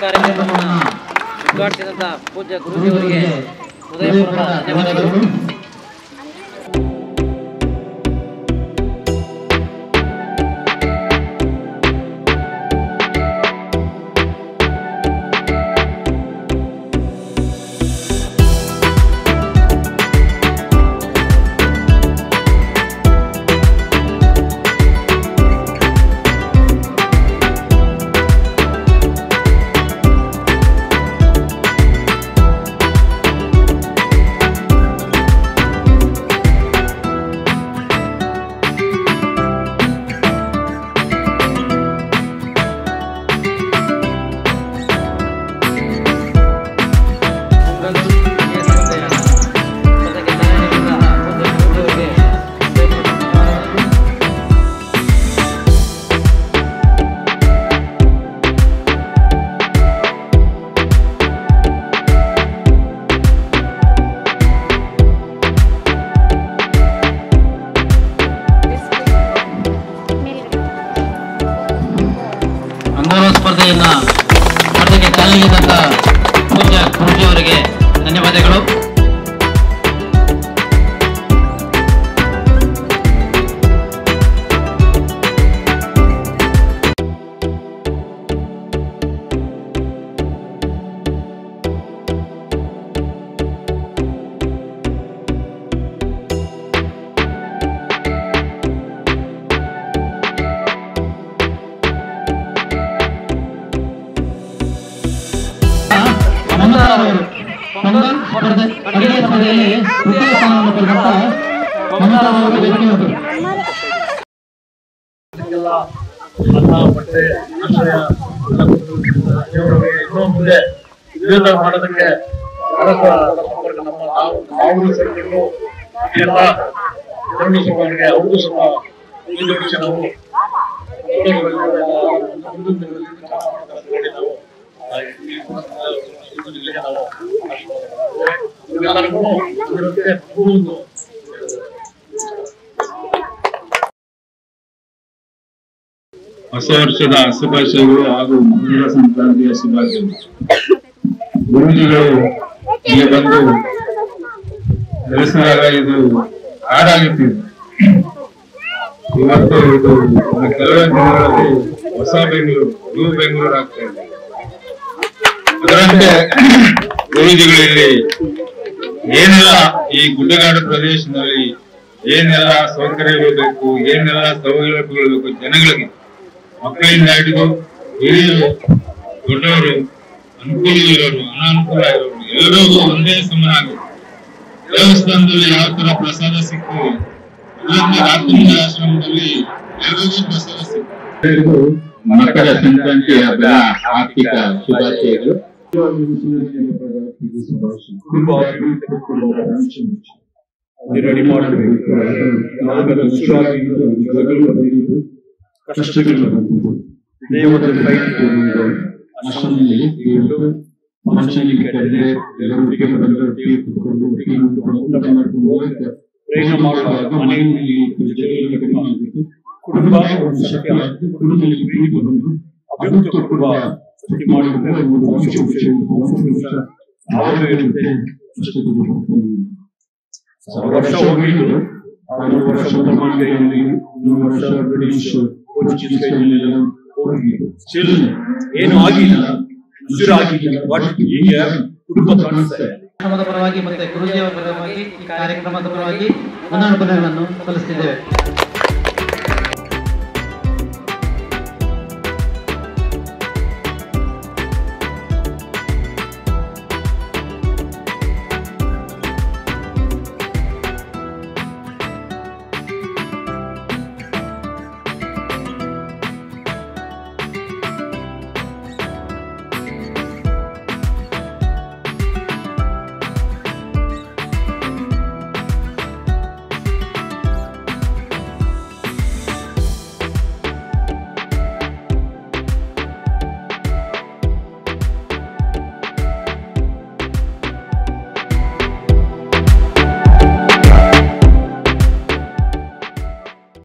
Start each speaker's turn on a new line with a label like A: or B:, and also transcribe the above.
A: ಕಾರ್ಯಕ್ರಮವನ್ನು ಉದ್ಘಾಟಿಸಿದಂತ ಪೂಜ್ಯ ಗುರುಜಿಯವರಿಗೆ ಹೃದಯಪೂರ್ವಕ ಧನ್ಯವಾದಗಳು ಪೊಂಗಲ್ ಈ ಸ್ಪರ್ಧೆಯ ಸ್ಪರ್ಧೆಗೆ ಚಾಲನೆ ನೀಡಿದ ಪೂಜ್ಯ ಗುರುಜಿಯವರಿಗೆ ಹೃದಯಪೂರ್ವಕ ಧನ್ಯವಾದಗಳು
B: ಅಂಗಾರ ಸ್ಪರ್ಧೆಯನ್ನ ಸ್ಪರ್ಧೆಗೆ ಚಾಲನೆ ನೀಡಿದಂತ ಪೂಜ್ಯ ಗುರುಜಿಯವರಿಗೆ ಧನ್ಯವಾದಗಳು ಮಂಗಳಾರವರು ಪೊಂಗಲ್ ಸ್ಪರ್ಧೆ ಅಡುಗೆ ಸ್ಪರ್ಧೆಯಲ್ಲಿ ತೃತೀಯ ಸ್ಥಾನವನ್ನು ಪಡೆದಂತ ಮಂಗಳಾರವರು ಧನ್ಯವಾದಗಳು
C: ಎಲ್ಲ ಅನ್ನ ಬಟ್ಟೆ ಆಶ್ರಯ ಎಲ್ಲ ಕೊಟ್ಟು ದೇವರಿಗೆ ಇನ್ನೂ ಮುಂದೆ ಇದೆಲ್ಲ ಮಾಡೋದಕ್ಕೆ ಭಾರತ ಸಂಪರ್ಕ ನಮ್ಮ ನಾವು ನಾವು ಸೇರಿಕೊಂಡು ಎಲ್ಲ ಜನರು ಸ್ವಲ್ಪ ಅವರಿಗೆ ಅವ್ರಿಗೂ ಸ್ವಲ್ಪ ಮುಂದುವರಿಸಿ ನಾವು ಮುಂದಿನ ದಿನಗಳಲ್ಲಿ ಚೆನ್ನಾಗಿ ಮಾಡ್ತಾರೆ ಅಂತ ಹೇಳಿ ನಾವು ಆ, ಈ ಇಲ್ಲಿಗೆ ನಾವು ಇವೆಲ್ಲರಿಗೂ ಇದರಂತೆ ಒಂದು
D: ಹೊಸ ವರ್ಷದ ಶುಭಾಶಯಗಳು ಹಾಗೂ ಮಕರ ಸಂಕ್ರಾಂತಿಯ ಶುಭಾಶಯಗಳು ಗುರುಜಿಗಳು ಇಲ್ಲಿ ಬಂದು ನೆಲೆಸಿದಾಗ ಇದು ಹಾಡಾಗುತ್ತಿದೆ ಇವತ್ತು ಇದು ಇನ್ನು ಕೆಲವೇ ದಿನಗಳಲ್ಲಿ ಹೊಸ ಬೆಂಗಳೂರು ನ್ಯೂ ಬೆಂಗಳೂರು ಆಗ್ತಾ ಇದೆ ಅದರಂತೆ ಗುರೂಜಿಗಳಲ್ಲಿ ಏನೆಲ್ಲ ಈ ಗುಡ್ಡಗಾಡು ಪ್ರದೇಶದಲ್ಲಿ ಏನೆಲ್ಲ ಸೌಕರ್ಯಗಳು ಬೇಕು ಏನೆಲ್ಲ ಸೌಲಭ್ಯಗಳು ಬೇಕು ಜನಗಳಿಗೆ ಮಕ್ಕಳಿಂದ ಹಿಡಿದು ಹಿರಿಯರು ದೊಡ್ಡವರು ಅನುಕೂಲ ಇರೋರು ಅನಾನುಕೂಲ ಇರೋರು ಎಲ್ಲರಿಗೂ ಒಂದೇ ಸಮನಾಗಿ ದೇವಸ್ಥಾನದಲ್ಲಿ ಯಾವ ತರ ಪ್ರಸಾದ ಸಿಗ್ತದೆ ಅದರಂತೆ ರಾತ್ರಿ ಆಶ್ರಮದಲ್ಲಿ ಎಲ್ಲರಿಗೂ ಪ್ರಸಾದ ಸಿಗ್ತದೆ ಮಕರ ಸಂಕ್ರಾಂತಿಯ ಹಬ್ಬದ ಆರ್ಥಿಕ ಶುಭಾಶಯಗಳು
C: ರೆಡಿ ಮಾಡಬೇಕು ಯಾವಾಗ ವಿಶ್ವಾಸ ಜಗಲು ಬರೆಯುವುದು ಕಷ್ಟಗಳು ಬಂದಿದ್ದು ದೇವರ ಕೈ ಅಷ್ಟರಲ್ಲಿ ಇಟ್ಟು ಮನುಷ್ಯನಿಗೆ ಕೆಟ್ಟರೆ ಎಲ್ಲರೊಟ್ಟಿಗೆ ಬಂದು ತೀರ್ಪುಕೊಂಡು ಒಟ್ಟಿಗೆ ನಿಂತುಕೊಂಡು ಊಟ ಮಾಡಿಕೊಂಡು ಹೋಗಕ್ಕೆ ಪ್ರಯತ್ನ ಮಾಡುವಾಗ ಮನೆಯಲ್ಲಿ ಜಗಲಿಗೆ ಕಡಿಮೆ ಆಗಬೇಕು ಕುಟುಂಬ ಒಂದು ಶಕ್ತಿ ಆಗುತ್ತೆ ಕುಟುಂಬದಲ್ಲಿ ಪ್ರೀತಿ ಬಂದು ಅಭಿವೃದ್ಧಿ ಕುಟುಂಬ ಸೃಷ್ಟಿ ಮಾಡಿದ್ರೆ ಒಂದು ವಂಶ ವಿಷಯ ವಂಶ ವಿಷಯ ಯಾವಾಗ ಇರುತ್ತೆ ಅಷ್ಟಕ್ಕೆ ಸಾವಿರ ವರ್ಷ ಹೋಗಿದ್ದು ಆರು ವರ್ಷ ಮುಸಲ್ಮಾನ್ ಕೈಯಲ್ಲಿ ಮೂರು ವರ್ಷ ಬ್ರಿಟಿಷ್ ಪೋರ್ಚುಗೀಸ್ ಕೈಯಲ್ಲಿ ಹೋಗಿದ್ದು ಸ್ಟಿಲ್ ಏನು ಆಗಿಲ್ಲ ಉಸಿರಾಗಿಲ್ಲ ಬಟ್ ಈಗ ಕುಟುಂಬ ಕಾಣಿಸ್ತಾ ಇದೆ
A: ಕಾರ್ಯಕ್ರಮದ ಪರವಾಗಿ ಮತ್ತೆ ಗುರುಜಿಯವರ ಪರವಾಗಿ ಈ ಕಾರ್ಯಕ್ರಮದ ಪರವಾಗಿ ವಂದನಾನುಪನ್ನಗಳನ್ನು ಸಲ್ಲಿಸುತ್ತಿದ್ದೇವೆ